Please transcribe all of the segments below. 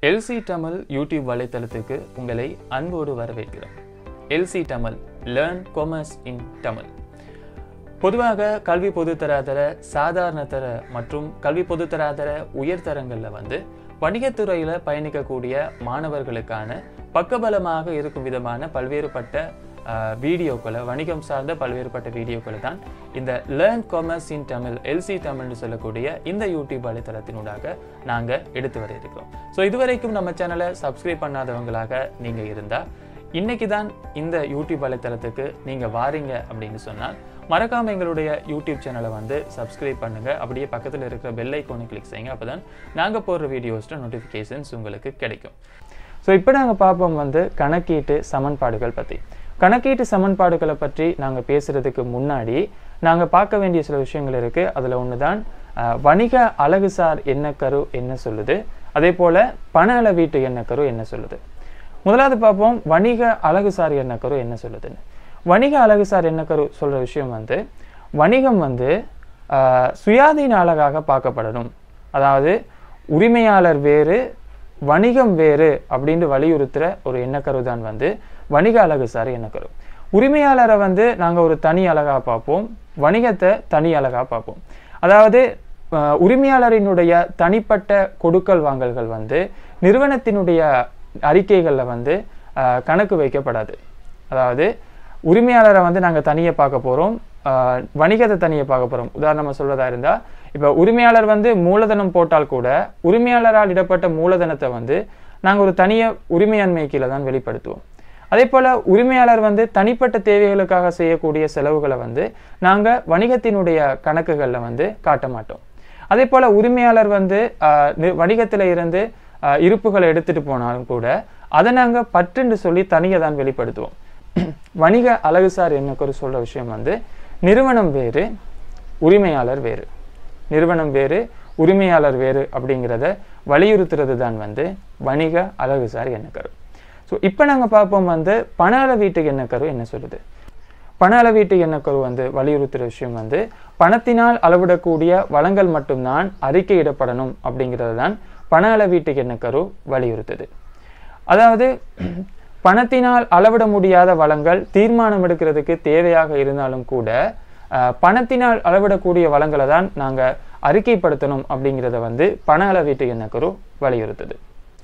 LC Tamil YouTube வலைத்தளத்துக்கு உங்களை அன்போடு வரவேற்கிறோம் L C Tamil learn commerce in Tamil பொதுவாக கல்வி பொதுத்தராதர சாதாரண தர மற்றும் கல்வி பொதுத்தராதர உயர்தரங்களில் வந்து வணிகத்துறையில் பயணிக்கக்கூடிய மாணவர்களுக்கான பக்கபலமாக இருக்கும் விதமான பல்வேறுபட்ட ஆஹ், வீடியோக்களை வணிகம் சார்ந்த பல்வேறுபட்ட வீடியோக்களை தான் இந்த learn commerce in Tamil L C தமிழ்னு சொல்லக்கூடிய இந்த யூடியூப் வலைத்தளத்தினூடாக நாங்கள் எடுத்து வர இருக்கிறோம் ஸோ இதுவரைக்கும் நம்ம சேனலை சப்ஸ்கிரைப் பண்ணாதவங்களாக நீங்கள் இருந்தால் இன்னைக்கு தான் இந்த யூடியூப் வலைத்தளத்துக்கு நீங்கள் வாரீங்க அப்படின்னு சொன்னால் மறக்காம எங்களுடைய யூடியூப் சேனலை வந்து சப்ஸ்கிரைப் பண்ணுங்க அப்படியே பக்கத்தில் இருக்கிற பெல் ஐக்கோனை கிளிக் செய்யுங்க அப்பதான் நாங்க போடுற வீடியோஸ்ட நோட்டிஃபிகேஷன்ஸ் உங்களுக்கு கிடைக்கும் ஸோ இப்போ நாங்கள் பார்ப்போம் வந்து கணக்கீட்டு சமன்பாடுகள் பற்றி கணக்கீட்டு சமன்பாடுகளை பற்றி நாங்கள் பேசுறதுக்கு முன்னாடி நாங்கள் பார்க்க வேண்டிய சில விஷயங்கள் இருக்குது அதில் ஒன்று தான் அஹ், வணிக அழகுசார் எண்ணக்கரு என்ன சொல்லுது அதே போல் பண அளவீட்டு எண்ணக்கரு என்ன சொல்லுது முதலாவது பார்ப்போம் வணிக அழகுசார் எண்ணக்கரு என்ன சொல்லுதுன்னு வணிக அழகுசார் எண்ணக்கரு சொல்ற விஷயம் வந்து வணிகம் வந்து ஆஹ், சுயாதீன அழகாக பார்க்கப்படணும் அதாவது உரிமையாளர் வேறு வணிகம் வேறு அப்படின்னு வலியுறுத்துற ஒரு எண்ணக்கரு தான் வந்து வணிக அழகுசார் எண்ணக்கரு உரிமையாளரை வந்து நாங்கள் ஒரு தனி அழகா பார்ப்போம் வணிகத்தை தனி அழகா பார்ப்போம் அதாவது அஹ், உரிமையாளரினுடைய தனிப்பட்ட கொடுக்கல் வாங்கல்கள் வந்து நிறுவனத்தினுடைய அறிக்கைகளில் வந்து அஹ், கணக்கு வைக்கப்படாது அதாவது உரிமையாளரை வந்து நாங்கள் தனியாக பார்க்க போகிறோம் வணிகத்தை தனியாக பார்க்க போகிறோம் உதாரணமாக சொல்றதா இருந்தால் இப்போ உரிமையாளர் வந்து மூலதனம் போட்டால் கூட உரிமையாளரால் இடப்பட்ட மூலதனத்தை வந்து நாங்கள் ஒரு தனிய உரிமையாண்மை கீழே தான் வெளிப்படுத்துவோம் அதே போல் உரிமையாளர் வந்து தனிப்பட்ட தேவைகளுக்காக செய்யக்கூடிய செலவுகளை வந்து நாங்கள் வணிகத்தினுடைய கணக்குகளில் வந்து காட்ட மாட்டோம் அதே போல் உரிமையாளர் வந்து ஆஹ், நி- வணிகத்தில் இருந்து ஆஹ், இருப்புகளை எடுத்துட்டு போனாலும் கூட அதை நாங்கள் பற்றுன்னு சொல்லி தனியாக தான் வெளிப்படுத்துவோம் வணிக அழகுசார் எண்ணக்கு ஒரு சொல்ற விஷயம் வந்து நிறுவனம் வேறு உரிமையாளர் வேறு நிறுவனம் வேறு உரிமையாளர் வேறு அப்படிங்கிறத வலியுறுத்துறது தான் வந்து வணிக அழகுசார் எண்ணக்கரு ஸோ இப்போ நாங்கள் பார்ப்போம் வந்து பண அளவீட்டு எண்ணக்கரு என்ன சொல்லுது பண அளவீட்டு எண்ணக்கரு வந்து வலியுறுத்துற விஷயம் வந்து பணத்தினால் அளவிடக்கூடிய வளங்கள் மட்டும்தான் அறிக்கையிடப்படணும் அப்படிங்கிறது தான் பண அளவீட்டு எண்ணக்கரு வலியுறுத்துது அதாவது பணத்தினால் அளவிட முடியாத வளங்கள் தீர்மானம் எடுக்கிறதுக்கு தேவையாக இருந்தாலும் கூட அஹ், பணத்தினால் அளவிடக்கூடிய வளங்களை தான் நாங்கள் அறிக்கைப்படுத்தணும் அப்படிங்கிறத வந்து பண அளவீட்டு எண்ணக்கரு வலியுறுத்துது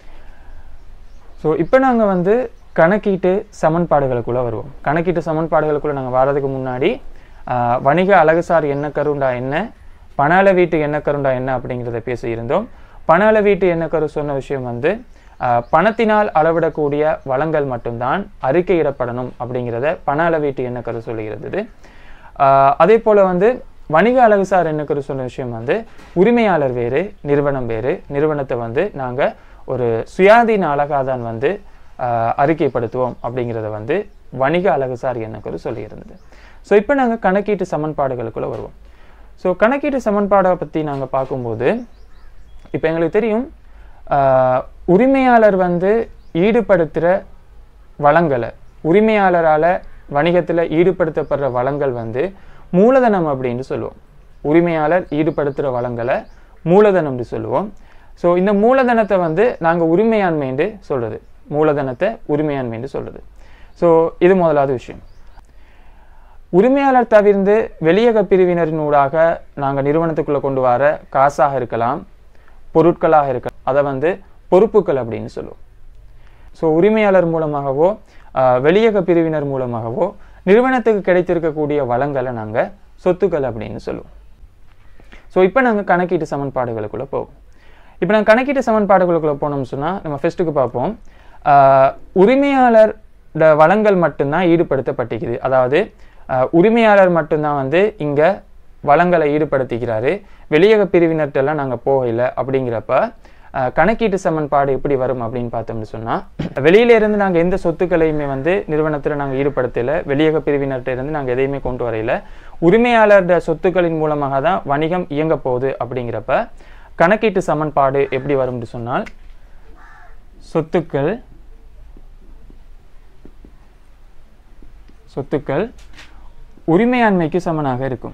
ஸோ இப்போ நாங்கள் வந்து கணக்கீட்டு சமன்பாடுகளுக்குள்ளே வருவோம் கணக்கீட்டு சமன்பாடுகளுக்குள்ளே நாங்கள் வர்றதுக்கு முன்னாடி ஆஹ், வணிக அழகுசார் எண்ணக்கருண்டா என்ன பண அளவீட்டு எண்ணக்கருண்டா என்ன அப்படிங்கிறத பேசியிருந்தோம் பண அளவீட்டு எண்ணக்கரு சொன்ன விஷயம் வந்து ஆஹ், பணத்தினால் அளவிடக்கூடிய வளங்கள் மட்டும்தான் அறிக்கையிடப்படணும் அப்படிங்கிறத பண அளவீட்டு எண்ணக்கரு சொல்லுகிறது ஆஹ், அதே போல் வந்து வணிக அழகுசார் எண்ணக்கரு சொன்ன விஷயம் வந்து உரிமையாளர் வேறு நிறுவனம் வேறு நிறுவனத்தை வந்து நாங்கள் ஒரு சுயாதீன அழகாக தான் வந்து ஆஹ், அறிக்கைப்படுத்துவோம் அப்படிங்கிறத வந்து வணிக அழகுசார் எண்ணக்கரு சொல்லியிருந்தது ஸோ இப்போ நாங்கள் கணக்கீட்டு சமன்பாடுகளுக்குள்ளே வருவோம் ஸோ கணக்கீட்டு சமன்பாடை பற்றி நாங்கள் பார்க்கும்போது இப்போ எங்களுக்கு தெரியும் ஆஹ், உரிமையாளர் வந்து ஈடுபடுத்துகிற வளங்களை உரிமையாளரால் வணிகத்தில் ஈடுபடுத்தப்படுற வளங்கள் வந்து மூலதனம் அப்படின்னு சொல்லுவோம் உரிமையாளர் ஈடுபடுத்துகிற வளங்களை மூலதனம்னு சொல்லுவோம் ஸோ இந்த மூலதனத்தை வந்து நாங்கள் உரிமையாண்மைன்னு சொல்கிறது மூலதனத்தை உரிமையாண்மைன்னு சொல்கிறது ஸோ இது முதலாவது விஷயம் உரிமையாளர் தவிர்ந்து வெளியக பிரிவினரின் ஊடாக நாங்கள் நிறுவனத்துக்குள்ளே கொண்டு வர காசாக இருக்கலாம் பொருட்களாக இருக்கலாம் அதை வந்து பொறுப்புகள் அப்படின்னு சொல்லுவோம் ஸோ உரிமையாளர் மூலமாகவோ ஆஹ், வெளியக பிரிவினர் மூலமாகவோ நிறுவனத்துக்கு கிடைத்திருக்கக்கூடிய வளங்களை நாங்கள் சொத்துக்கள் அப்படின்னு சொல்லுவோம் ஸோ இப்போ நாங்கள் கணக்கீட்டு சமன்பாடுகளுக்குள்ளே போவோம் இப்போ நாங்கள் கணக்கீட்டு சமன்பாடுகளுக்குள்ளே போனோம்னு சொன்னால் நம்ம ஃபஸ்ட்டுக்கு பார்ப்போம் ஆஹ், உரிமையாளர் ட வளங்கள் மட்டும்தான் ஈடுபடுத்தப்பட்டிருக்குது அதாவது ஆஹ், உரிமையாளர் மட்டும்தான் வந்து இங்கே வளங்களை ஈடுபடுத்திக்கிறாரு வெளியக பிரிவினர்கிட்டலாம் நாங்கள் போகல அப்படிங்கிறப்ப ஆஹ், கணக்கீட்டு சமன்பாடு எப்படி வரும் அப்படின்னு பார்த்தோம்னு சொன்னால் வெளியில இருந்து நாங்கள் எந்த சொத்துக்களையுமே வந்து நிறுவனத்தில் நாங்கள் ஈடுபடுத்தலை வெளியக பிரிவினர்கிட்ட இருந்து நாங்கள் எதையுமே கொண்டு வரையில உரிமையாளர்ட சொத்துக்களின் மூலமாக தான் வணிகம் இயங்க போகுது அப்படிங்கிறப்ப கணக்கீட்டு சமன்பாடு எப்படி வரும்னு சொன்னால் சொத்துக்கள் சொத்துக்கள் உரிமையாண்மைக்கு சமனாக இருக்கும்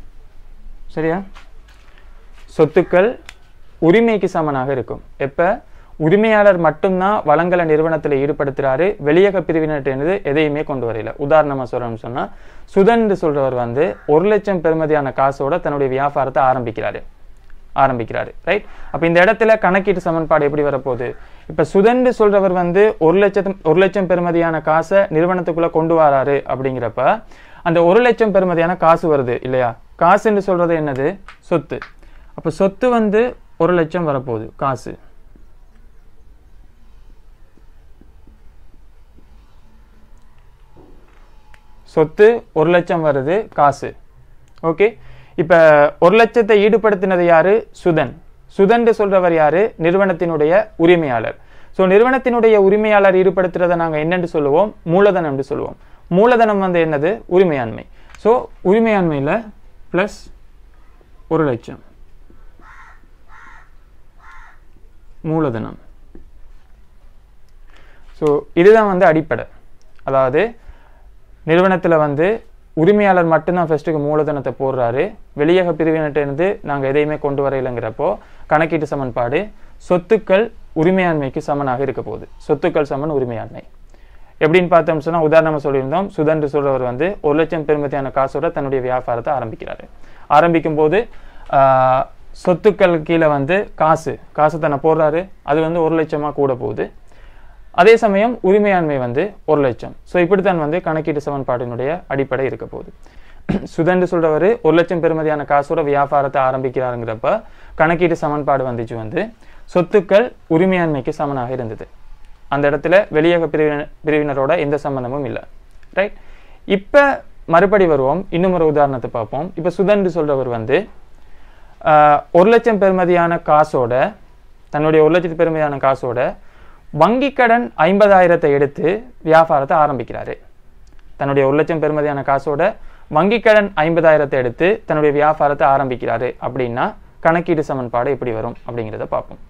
சரியா சொத்துக்கள் உரிமைக்கு சமனாக இருக்கும் எப்ப உரிமையாளர் மட்டும்தான் வளங்களை நிறுவனத்தில் ஈடுபடுத்துறாரு வெளியக பிரிவினர்கிட்ட எதையுமே கொண்டு வரையில உதாரணமா சொல்லணும்னு சொன்னா சுதன் சொல்றவர் வந்து ஒரு லட்சம் பெறுமதியான காசோட தன்னுடைய வியாபாரத்தை ஆரம்பிக்கிறாரு ஆரம்பிக்கிறாரு ரைட் அப்ப இந்த இடத்துல கணக்கீட்டு சமன்பாடு எப்படி வரப்போகுது இப்ப சுதண்டு சொல்றவர் வந்து ஒரு லட்சம் ஒரு லட்சம் பெறுமதியான காசை நிறுவனத்துக்குள்ள கொண்டு வராரு அப்படிங்கிறப்ப அந்த ஒரு லட்சம் பெறுமதியான காசு வருது இல்லையா காசுன்னு சொல்றது என்னது சொத்து அப்ப சொத்து வந்து ஒரு லட்சம் வரப்போகுது காசு சொத்து ஒரு லட்சம் வருது காசு ஓகே இப்ப ஒரு லட்சத்தை ஈடுபடுத்தினது யாரு சுதன் சுதன் சொல்றவர் யாரு நிறுவனத்தினுடைய உரிமையாளர் ஸோ நிறுவனத்தினுடைய உரிமையாளர் ஈடுபடுத்துறதை நாங்க என்னன்னு சொல்லுவோம் மூலதனம்னு சொல்லுவோம் மூலதனம் வந்து என்னது உரிமையாண்மை ஸோ உரிமையாண்மையில பிளஸ் ஒரு லட்சம் மூலதனம் ஸோ இதுதான் வந்து அடிப்படை அதாவது நிறுவனத்தில் வந்து உரிமையாளர் மட்டும்தான் ஃபர்ஸ்ட்டுக்கு மூலதனத்தை போடுறாரு வெளியக பிரிவினர்கிட்ட இருந்து நாங்கள் எதையுமே கொண்டு வரையிலங்கிறப்போ கணக்கீட்டு சமன்பாடு சொத்துக்கள் உரிமையாண்மைக்கு சமனாக இருக்க போகுது சொத்துக்கள் சமன் உரிமையாண்மை எப்படின்னு பார்த்தோம்னு சொன்னால் உதாரணமாக சொல்லியிருந்தோம் சுதன்று சொல்றவர் வந்து ஒரு லட்சம் பெருமதியான காசோட தன்னுடைய வியாபாரத்தை ஆரம்பிக்கிறாரு ஆரம்பிக்கும் போது ஆஹ், சொத்துக்கள் கீழே வந்து காசு காசு தன்னை போடுறாரு அது வந்து ஒரு லட்சமாக கூட போகுது அதே சமயம் உரிமையாண்மை வந்து ஒரு லட்சம் ஸோ இப்படித்தான் வந்து கணக்கீட்டு சமன்பாட்டினுடைய அடிப்படை இருக்க போகுது சுதண்டு சொல்றவர் ஒரு லட்சம் பெறுமதியான காசோட வியாபாரத்தை ஆரம்பிக்கிறாருங்கிறப்ப கணக்கீட்டு சமன்பாடு வந்துச்சு வந்து சொத்துக்கள் உரிமையாண்மைக்கு சமனாக இருந்தது அந்த இடத்துல வெளியக பிரிவினர் பிரிவினரோட எந்த சம்பந்தமும் இல்லை ரைட் இப்போ மறுபடி வருவோம் இன்னும் ஒரு உதாரணத்தை பார்ப்போம் இப்போ சுதண்டு சொல்றவர் வந்து ஆஹ், ஒரு லட்சம் பெறுமதியான காசோட தன்னுடைய ஒரு லட்சத்து பெறுமதியான காசோட வங்கி கடன் ஐம்பதாயிரத்தை எடுத்து வியாபாரத்தை ஆரம்பிக்கிறாரு தன்னுடைய ஒரு லட்சம் பெறுமதியான காசோட வங்கி கடன் ஐம்பதாயிரத்தை எடுத்து தன்னுடைய வியாபாரத்தை ஆரம்பிக்கிறாரு அப்படின்னா கணக்கீடு சமன்பாடு எப்படி வரும் அப்படிங்கிறத பார்ப்போம்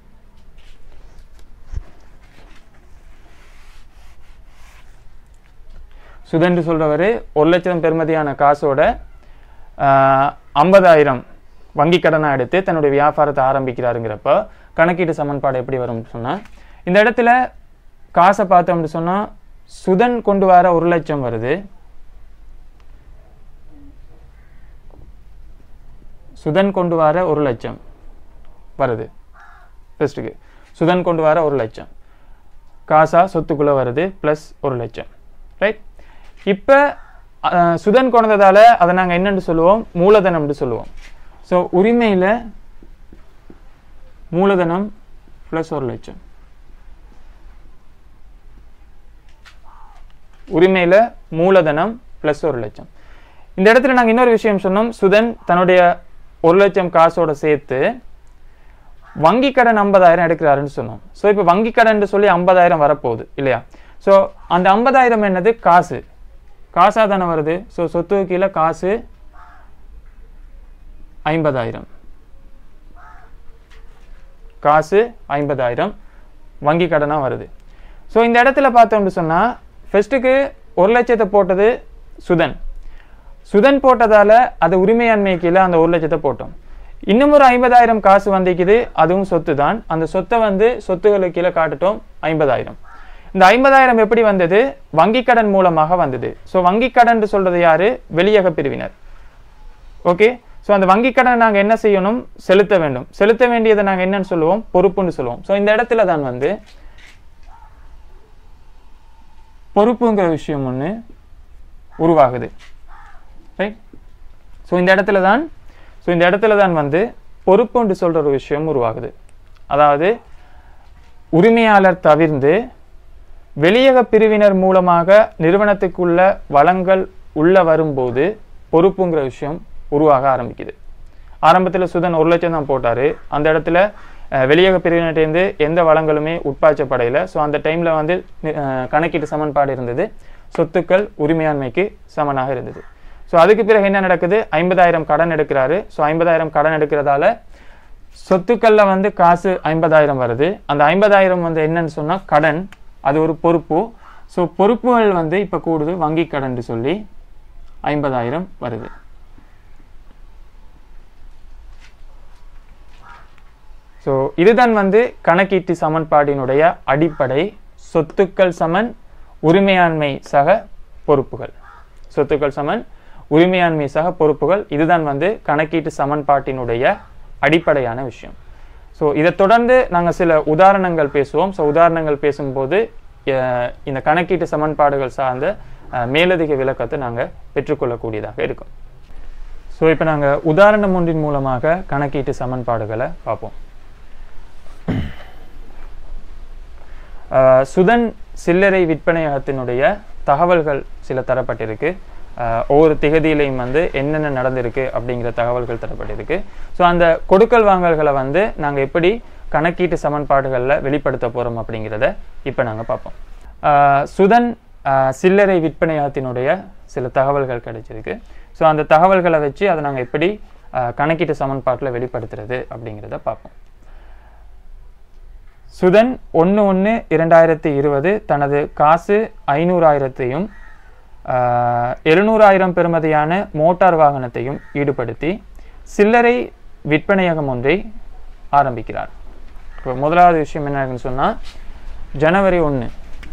சுதன்று சொல்றவர் ஒரு லட்சம் பெறுமதியான காசோட ஐம்பதாயிரம் வங்கி கடனாக எடுத்து தன்னுடைய வியாபாரத்தை ஆரம்பிக்கிறாருங்கிறப்ப கணக்கீட்டு சமன்பாடு எப்படி வரும்னு சொன்னா இந்த இடத்துல காசை பார்த்தோம்னு சொன்னா சுதன் கொண்டு வர ஒரு லட்சம் வருது சுதன் கொண்டு வர ஒரு லட்சம் வருது ஃபர்ஸ்ட்டுக்கு சுதன் கொண்டு வர ஒரு லட்சம் காசா சொத்துக்குள்ள வருது ப்ளஸ் ஒரு லட்சம் ரைட் இப்போ சுதன் கொண்டதால அதை நாங்கள் என்னன்னு சொல்லுவோம் மூலதனம்னு சொல்லுவோம் ஸோ உரிமையில் மூலதனம் ப்ளஸ் ஒரு லட்சம் உரிமையில் மூலதனம் ப்ளஸ் ஒரு லட்சம் இந்த இடத்துல நாங்கள் இன்னொரு விஷயம் சொன்னோம் சுதன் தன்னுடைய ஒரு லட்சம் காசோட சேர்த்து வங்கி கடன் ஐம்பதாயிரம் எடுக்கிறாருன்னு சொன்னோம் ஸோ இப்போ வங்கி கடன் சொல்லி ஐம்பதாயிரம் வரப்போகுது இல்லையா ஸோ அந்த ஐம்பதாயிரம் என்னது காசு காசாக தானே வருது ஸோ சொத்து கீழே காசு ஐம்பதாயிரம் காசு ஐம்பதாயிரம் வங்கி கடனாக வருது ஸோ இந்த இடத்துல பார்த்தோம்னு சொன்னால் ஃபர்ஸ்ட்டுக்கு ஒரு லட்சத்தை போட்டது சுதன் சுதன் போட்டதால அது உரிமையாண்மை கீழே அந்த ஒரு லட்சத்தை போட்டோம் இன்னும் ஒரு ஐம்பதாயிரம் காசு வந்திக்குது அதுவும் சொத்து தான் அந்த சொத்தை வந்து சொத்துகளுக்கு கீழே காட்டுட்டோம் ஐம்பதாயிரம் இந்த ஐம்பதாயிரம் எப்படி வந்தது வங்கி கடன் மூலமாக வந்தது ஸோ வங்கி கடன் சொல்றது யாரு வெளியக பிரிவினர் ஓகே ஸோ அந்த வங்கி கடனை நாங்கள் என்ன செய்யணும் செலுத்த வேண்டும் செலுத்த வேண்டியதை நாங்கள் என்னன்னு சொல்லுவோம் பொறுப்புன்னு சொல்லுவோம் ஸோ இந்த இடத்துல தான் வந்து பொறுப்புங்கிற விஷயம் ஒன்று உருவாகுது ரைட் ஸோ இந்த இடத்துல தான் ஸோ இந்த இடத்துல தான் வந்து பொறுப்புன்னு சொல்கிற ஒரு விஷயம் உருவாகுது அதாவது உரிமையாளர் தவிர்ந்து வெளியக பிரிவினர் மூலமாக நிறுவனத்துக்குள்ள வளங்கள் உள்ள வரும்போது பொறுப்புங்கிற விஷயம் உருவாக ஆரம்பிக்குது ஆரம்பத்தில் சுதன் ஒரு லட்சம் தான் போட்டார் அந்த இடத்துல அஹ், வெளியக பிரிவினர்கிட்டேருந்து எந்த வளங்களுமே உட்பாய்ச்சப்படையில ஸோ அந்த டைமில் வந்து அஹ், கணக்கீட்டு சமன்பாடு இருந்தது சொத்துக்கள் உரிமையாண்மைக்கு சமனாக இருந்தது ஸோ அதுக்கு பிறகு என்ன நடக்குது ஐம்பதாயிரம் கடன் எடுக்கிறாரு ஸோ ஐம்பதாயிரம் கடன் எடுக்கிறதால சொத்துக்கள்ல வந்து காசு ஐம்பதாயிரம் வருது அந்த ஐம்பதாயிரம் வந்து என்னன்னு சொன்னா கடன் அது ஒரு பொறுப்பு ஸோ பொறுப்புகள் வந்து இப்போ கூடுது வங்கி கடன் சொல்லி ஐம்பதாயிரம் வருது ஸோ இதுதான் வந்து கணக்கீட்டு சமன்பாட்டினுடைய அடிப்படை சொத்துக்கள் சமன் உரிமையாண்மை சக பொறுப்புகள் சொத்துக்கள் சமன் உரிமையாண்மை சக பொறுப்புகள் இதுதான் வந்து கணக்கீட்டு சமன்பாட்டினுடைய அடிப்படையான விஷயம் ஸோ இதை தொடர்ந்து நாங்கள் சில உதாரணங்கள் பேசுவோம் ஸோ உதாரணங்கள் பேசும்போது அஹ், இந்த கணக்கீட்டு சமன்பாடுகள் சார்ந்த அஹ், மேலதிக விளக்கத்தை நாங்கள் பெற்றுக்கொள்ளக்கூடியதாக இருக்கும் ஸோ இப்போ நாங்கள் உதாரணம் ஒன்றின் மூலமாக கணக்கீட்டு சமன்பாடுகளை பார்ப்போம் அஹ், சுதன் சில்லறை விற்பனையகத்தினுடைய தகவல்கள் சில தரப்பட்டிருக்கு அஹ், ஒவ்வொரு திகதியிலையும் வந்து என்னென்ன நடந்திருக்கு அப்படிங்கிற தகவல்கள் தரப்பட்டிருக்கு ஸோ அந்த கொடுக்கல் வாங்கல்களை வந்து நாங்கள் எப்படி கணக்கீட்டு சமன்பாடுகளில் வெளிப்படுத்த போகிறோம் அப்படிங்கிறத இப்போ நாங்கள் பார்ப்போம் அஹ், சுதன் அஹ், சில்லறை விற்பனையகத்தினுடைய சில தகவல்கள் கிடைச்சிருக்கு ஸோ அந்த தகவல்களை வச்சு அதை நாங்கள் எப்படி அஹ், கணக்கீட்டு சமன்பாட்டில் வெளிப்படுத்துறது அப்படிங்கிறத பார்ப்போம் சுதன் ஒன்று ஒன்று இரண்டாயிரத்தி இருபது தனது காசு ஐநூறாயிரத்தையும் எழுநூறாயிரம் பெறுமதியான மோட்டார் வாகனத்தையும் ஈடுபடுத்தி சில்லறை விற்பனையகம் ஒன்றை ஆரம்பிக்கிறார் இப்போ முதலாவது விஷயம் என்ன இருக்குன்னு சொன்னால் ஜனவரி ஒன்று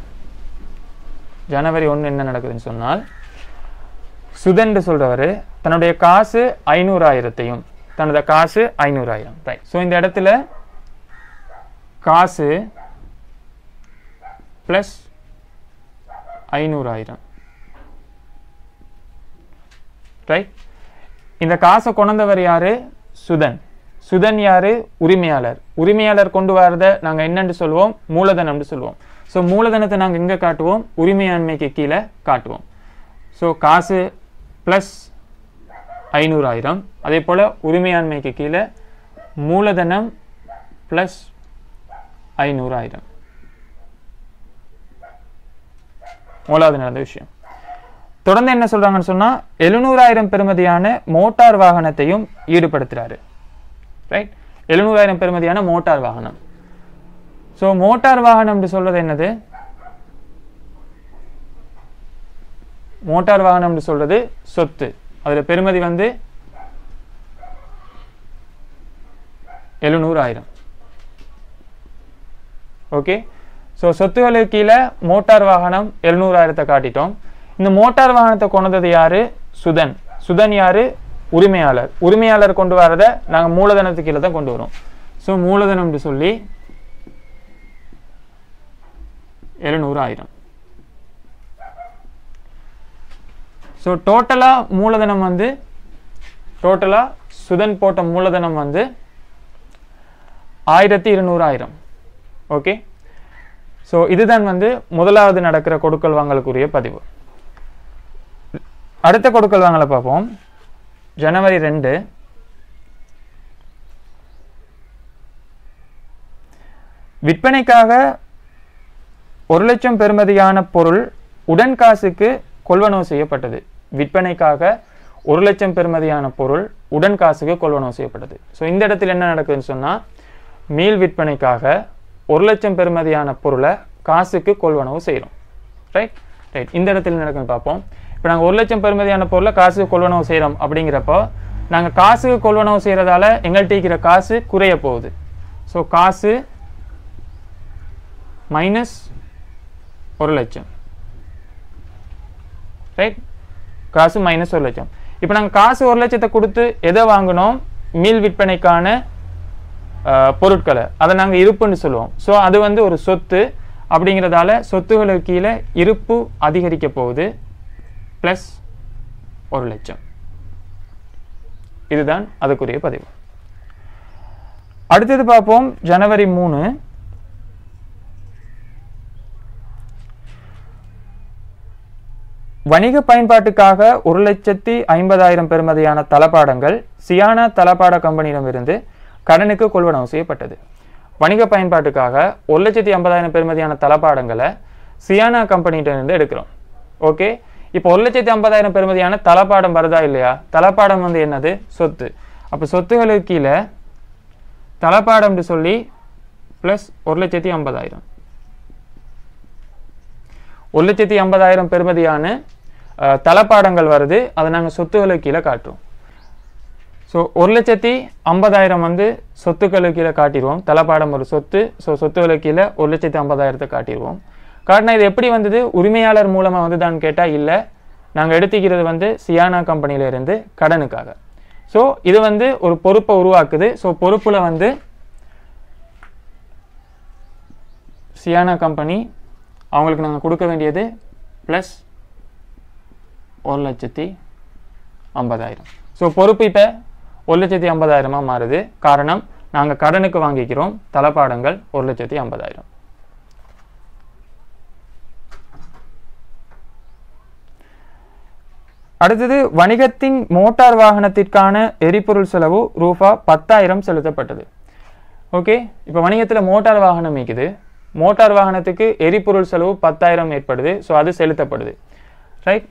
ஜனவரி ஒன்று என்ன நடக்குதுன்னு சொன்னால் சுதன் சொல்றவர் தன்னுடைய காசு ஐநூறாயிரத்தையும் தனது காசு ஐநூறாயிரம் ரைட் ஸோ இந்த இடத்துல காசு ப்ளஸ் ஐநூறாயிரம் ரைட் இந்த காசை கொண்டவர் யாரு சுதன் சுதன் யாரு உரிமையாளர் உரிமையாளர் கொண்டு வரதை நாங்கள் என்னன்னு சொல்லுவோம் மூலதனம்னு சொல்லுவோம் ஸோ மூலதனத்தை நாங்கள் எங்கே காட்டுவோம் உரிமையாண்மைக்கு கீழே காட்டுவோம் ஸோ காசு ப்ளஸ் ஐநூறாயிரம் அதே போல் உரிமையாண்மைக்கு கீழே மூலதனம் ப்ளஸ் ஐநூறாயிரம் மூலாவது நடந்த விஷயம் தொடர்ந்து என்ன சொல்றாங்கன்னு சொன்னா எழுநூறாயிரம் பெறுமதியான மோட்டார் வாகனத்தையும் ஈடுபடுத்துறாரு ரைட் எழுநூறாயிரம் பெறுமதியான மோட்டார் வாகனம் ஸோ மோட்டார் வாகனம்னு சொல்றது என்னது மோட்டார் வாகனம்னு சொல்றது சொத்து அதுல பெறுமதி வந்து எழுநூறாயிரம் ஓகே ஸோ சொத்துகளுக்கு கீழே மோட்டார் வாகனம் எழுநூறாயிரத்தை காட்டிட்டோம் இந்த மோட்டார் வாகனத்தை கொண்டது யாரு சுதன் சுதன் யாரு உரிமையாளர் உரிமையாளர் கொண்டு வரதை நாங்கள் மூலதனத்துக்கு கீழே தான் கொண்டு வரோம் ஸோ மூலதனம்னு சொல்லி எழுநூறாயிரம் ஸோ டோட்டலாக மூலதனம் வந்து டோட்டலாக சுதன் போட்ட மூலதனம் வந்து ஆயிரத்தி இருநூறாயிரம் ஓகே ஸோ இதுதான் வந்து முதலாவது நடக்கிற கொடுக்கல் வாங்கலுக்குரிய பதிவு அடுத்த கொடுக்கல் வாங்கலை பார்ப்போம் ஜனவரி ரெண்டு விற்பனைக்காக ஒரு லட்சம் பெறுமதியான பொருள் உடன் காசுக்கு கொள்வனவு செய்யப்பட்டது விற்பனைக்காக ஒரு லட்சம் பெறுமதியான பொருள் உடன் காசுக்கு கொள்வனவு செய்யப்பட்டது ஸோ இந்த இடத்துல என்ன நடக்குதுன்னு சொன்னால் மீள் விற்பனைக்காக ஒரு லட்சம் பெறுமதியான பொருளை காசுக்கு கொள்வனவு செய்கிறோம் ரைட் ரைட் இந்த இடத்துல நடக்குதுன்னு பார்ப்போம் இப்போ நாங்கள் ஒரு லட்சம் பெறுமதியான பொருளை காசுக்கு கொள்வனவு செய்கிறோம் அப்படிங்கிறப்போ நாங்கள் காசுக்கு கொள்வனவு செய்கிறதால எங்கள்கிட்ட இருக்கிற காசு குறைய போகுது ஸோ காசு மைனஸ் ஒரு லட்சம் ரைட் காசு மைனஸ் ஒரு லட்சம் இப்போ நாங்கள் காசு ஒரு லட்சத்தை கொடுத்து எதை வாங்கினோம் மீள் விற்பனைக்கான அஹ், பொருட்களை அதை நாங்கள் இருப்புன்னு சொல்லுவோம் ஸோ அது வந்து ஒரு சொத்து அப்படிங்கிறதால சொத்துகளுக்கு கீழே இருப்பு அதிகரிக்க போகுது ப்ளஸ் ஒரு லட்சம் இதுதான் அதுக்குரிய பதிவு அடுத்தது பார்ப்போம் ஜனவரி மூணு வணிக பயன்பாட்டுக்காக ஒரு லட்சத்தி ஐம்பதாயிரம் பெறுமதியான தளபாடங்கள் சியானா தளபாட கம்பெனியிடமிருந்து கடனுக்கு கொள்வனவு செய்யப்பட்டது வணிக பயன்பாட்டுக்காக ஒரு லட்சத்தி ஐம்பதாயிரம் பெறுமதியான தளபாடங்களை சியானா கம்பெனியிட்ட எடுக்கிறோம் ஓகே இப்போ ஒரு லட்சத்தி ஐம்பதாயிரம் பெறுமதியான தளபாடம் வருதா இல்லையா தளபாடம் வந்து என்னது சொத்து அப்போ சொத்துகளுக்கு கீழே தளபாடம்னு சொல்லி ப்ளஸ் ஒரு லட்சத்தி ஐம்பதாயிரம் ஒரு லட்சத்தி ஐம்பதாயிரம் பெறுமதியான அஹ், தளபாடங்கள் வருது அதை நாங்கள் சொத்துகளுக்கு கீழே காட்டுறோம் ஸோ ஒரு லட்சத்தி ஐம்பதாயிரம் வந்து சொத்துக்களுக்கு கீழே காட்டிடுவோம் தலப்பாடம் ஒரு சொத்து ஸோ சொத்துக்களுக்கு கீழே ஒரு லட்சத்தி ஐம்பதாயிரத்தை காட்டிடுவோம் காட்டினா இது எப்படி வந்தது உரிமையாளர் மூலமாக வந்துதான்னு கேட்டால் இல்லை நாங்கள் எடுத்துக்கிறது வந்து சியானா கம்பெனியில இருந்து கடனுக்காக ஸோ இது வந்து ஒரு பொறுப்பை உருவாக்குது ஸோ பொறுப்பில் வந்து சியானா கம்பெனி அவங்களுக்கு நாங்கள் கொடுக்க வேண்டியது ப்ளஸ் ஒரு லட்சத்தி ஐம்பதாயிரம் ஸோ பொறுப்பு இப்போ ஒரு லட்சத்தி ஐம்பதாயிரமாக மாறுது காரணம் நாங்கள் கடனுக்கு வாங்கிக்கிறோம் தளபாடங்கள் ஒரு லட்சத்தி ஐம்பதாயிரம் அடுத்தது வணிகத்தின் மோட்டார் வாகனத்திற்கான எரிபொருள் செலவு ரூபா பத்தாயிரம் செலுத்தப்பட்டது ஓகே இப்போ வணிகத்தில் மோட்டார் வாகனம் இருக்குது மோட்டார் வாகனத்துக்கு எரிபொருள் செலவு பத்தாயிரம் ஏற்படுது ஸோ அது செலுத்தப்படுது ரைட்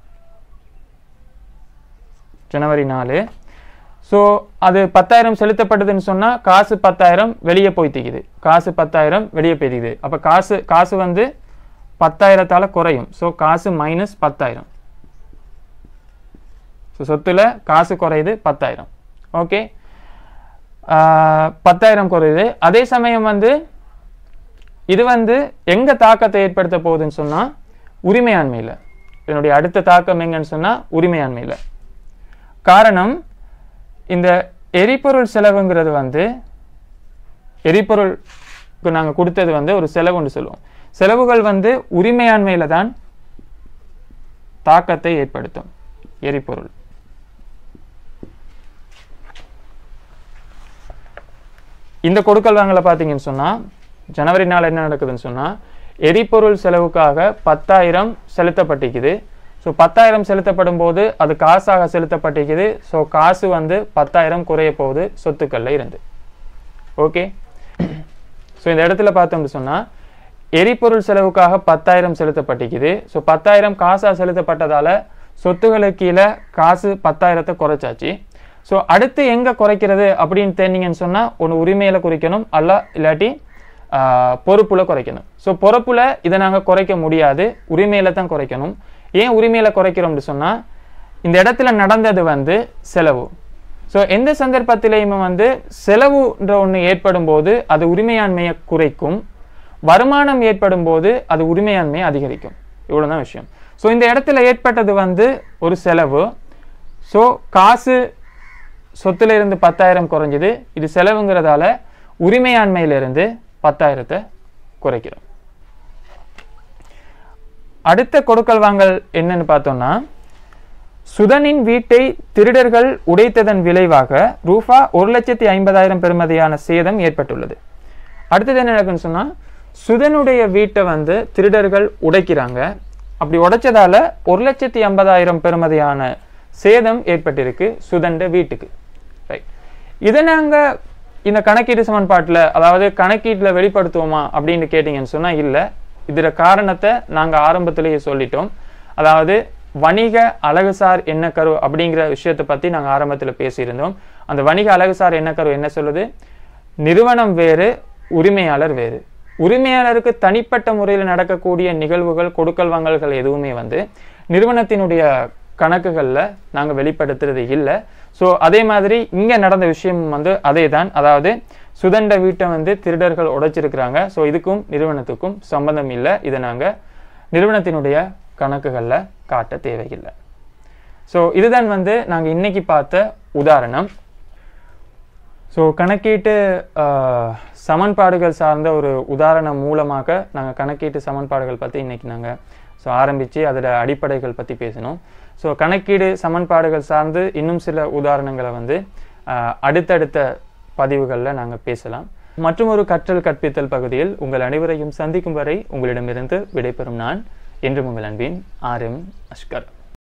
ஜனவரி நாலு ஸோ அது பத்தாயிரம் செலுத்தப்பட்டதுன்னு சொன்னால் காசு பத்தாயிரம் வெளியே போய்த்திக்குது காசு பத்தாயிரம் வெளியே போய்த்திக்குது அப்போ காசு காசு வந்து பத்தாயிரத்தால் குறையும் ஸோ காசு மைனஸ் பத்தாயிரம் ஸோ சொத்துல காசு குறையுது பத்தாயிரம் ஓகே பத்தாயிரம் குறையுது அதே சமயம் வந்து இது வந்து எங்க தாக்கத்தை ஏற்படுத்த போகுதுன்னு சொன்னா உரிமையாண்மையில் இதனுடைய அடுத்த தாக்கம் எங்கன்னு சொன்னா உரிமையாண்மையில் காரணம் இந்த எரிபொருள் செலவுங்கிறது வந்து எரிபொருளுக்கு நாங்கள் கொடுத்தது வந்து ஒரு செலவுன்னு சொல்லுவோம் செலவுகள் வந்து உரிமையாண்மையில் தான் தாக்கத்தை ஏற்படுத்தும் எரிபொருள் இந்த கொடுக்கல் வாங்கல பார்த்தீங்கன்னு சொன்னால் ஜனவரி நாள் என்ன நடக்குதுன்னு சொன்னால் எரிபொருள் செலவுக்காக பத்தாயிரம் செலுத்தப்பட்டிருக்குது ஸோ பத்தாயிரம் செலுத்தப்படும் போது அது காசாக செலுத்தப்பட்டிருக்குது ஸோ காசு வந்து பத்தாயிரம் குறைய போகுது சொத்துக்கள்ல இருந்து ஓகே ஸோ இந்த இடத்துல பார்த்தோம்னு சொன்னால் எரிபொருள் செலவுக்காக பத்தாயிரம் செலுத்தப்பட்டிருக்குது ஸோ பத்தாயிரம் காசாக செலுத்தப்பட்டதால சொத்துகளுக்கு கீழே காசு பத்தாயிரத்தை குறைச்சாச்சு ஸோ அடுத்து எங்கே குறைக்கிறது அப்படின்னு தெரிஞ்சீங்கன்னு சொன்னால் ஒன்று உரிமையில் குறைக்கணும் அல்ல இல்லாட்டி பொறுப்புல குறைக்கணும் ஸோ பொறுப்புல இதை நாங்கள் குறைக்க முடியாது உரிமையில தான் குறைக்கணும் ஏன் உரிமையில குறைக்கிறோம்னு சொன்னால் இந்த இடத்துல நடந்தது வந்து செலவு ஸோ எந்த சந்தர்ப்பத்திலையுமே வந்து செலவுன்ற ஒன்று ஏற்படும் போது அது உரிமையாண்மையை குறைக்கும் வருமானம் ஏற்படும் போது அது உரிமையாண்மையை அதிகரிக்கும் இவ்வளோதான் விஷயம் ஸோ இந்த இடத்துல ஏற்பட்டது வந்து ஒரு செலவு ஸோ காசு சொத்துல இருந்து பத்தாயிரம் குறைஞ்சது இது செலவுங்கிறதால உரிமையாண்மையிலிருந்து பத்தாயிரத்தை குறைக்கிறோம் அடுத்த கொடுக்கல் வாங்கல் என்னன்னு பார்த்தோம்னா சுதனின் வீட்டை திருடர்கள் உடைத்ததன் விளைவாக ரூபா ஒரு லட்சத்தி ஐம்பதாயிரம் பெறுமதியான சேதம் ஏற்பட்டுள்ளது அடுத்தது என்ன நடக்குன்னு சொன்னா சுதனுடைய வீட்டை வந்து திருடர்கள் உடைக்கிறாங்க அப்படி உடைச்சதால ஒரு லட்சத்தி ஐம்பதாயிரம் பெறுமதியான சேதம் ஏற்பட்டிருக்கு சுதண்ட வீட்டுக்கு ரைட் இதை நாங்கள் இந்த கணக்கீடு சமன்பாட்டில் அதாவது கணக்கீட்டில் வெளிப்படுத்துவோமா அப்படின்னு கேட்டிங்கன்னு சொன்னால் இல்லை இதில் காரணத்தை நாங்கள் ஆரம்பத்திலேயே சொல்லிட்டோம் அதாவது வணிக அழகுசார் எண்ணக்கரு அப்படிங்கிற விஷயத்தை பற்றி நாங்கள் ஆரம்பத்தில் பேசியிருந்தோம் அந்த வணிக அழகுசார் எண்ணக்கரு என்ன சொல்லுது நிறுவனம் வேறு உரிமையாளர் வேறு உரிமையாளருக்கு தனிப்பட்ட முறையில் நடக்கக்கூடிய நிகழ்வுகள் கொடுக்கல் வாங்கல்கள் எதுவுமே வந்து நிறுவனத்தினுடைய கணக்குகளில் நாங்கள் வெளிப்படுத்துறது இல்லை ஸோ அதே மாதிரி இங்கே நடந்த விஷயம் வந்து அதே தான் அதாவது சுதண்ட வீட்டை வந்து திருடர்கள் உடைச்சிருக்கிறாங்க ஸோ இதுக்கும் நிறுவனத்துக்கும் சம்பந்தம் இல்லை இதை நாங்கள் நிறுவனத்தினுடைய கணக்குகளில் காட்ட தேவையில்லை ஸோ இதுதான் வந்து நாங்கள் இன்னைக்கு பார்த்த உதாரணம் ஸோ கணக்கீட்டு ஆஹ், சமன்பாடுகள் சார்ந்த ஒரு உதாரணம் மூலமாக நாங்கள் கணக்கீட்டு சமன்பாடுகள் பற்றி இன்னைக்கு நாங்கள் ஸோ ஆரம்பித்து அதோட அடிப்படைகள் பற்றி பேசினோம் ஸோ கணக்கீடு சமன்பாடுகள் சார்ந்து இன்னும் சில உதாரணங்களை வந்து ஆஹ், அடுத்தடுத்த பதிவுகளில் நாங்கள் பேசலாம் மற்றும் ஒரு கற்றல் கற்பித்தல் பகுதியில் உங்கள் அனைவரையும் சந்திக்கும் வரை உங்களிடமிருந்து விடைபெறும் நான் என்றும் உங்கள் அன்பின் ஆர் எம் அஷ்கர்